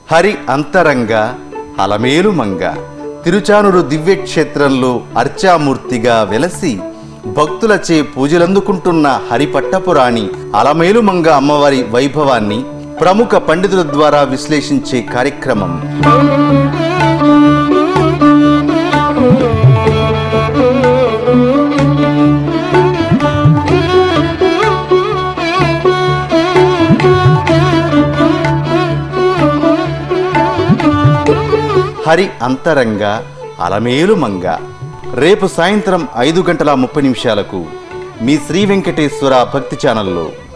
హరి అంతరంగ అలమేలు మంగ తిరుచానూరు దివ్యక్షేత్రంలో అర్చామూర్తిగా వెలసి భక్తులచే పూజలందుకుంటున్న హరిపట్టపురాణి అలమేలు మంగ అమ్మవారి వైభవాన్ని ప్రముఖ పండితుల ద్వారా విశ్లేషించే కార్యక్రమం హరి అంతరంగ అలమేలు మంగ రేపు సాయంత్రం ఐదు గంటల ముప్పై నిమిషాలకు మీ శ్రీ వెంకటేశ్వర భక్తి ఛానల్లో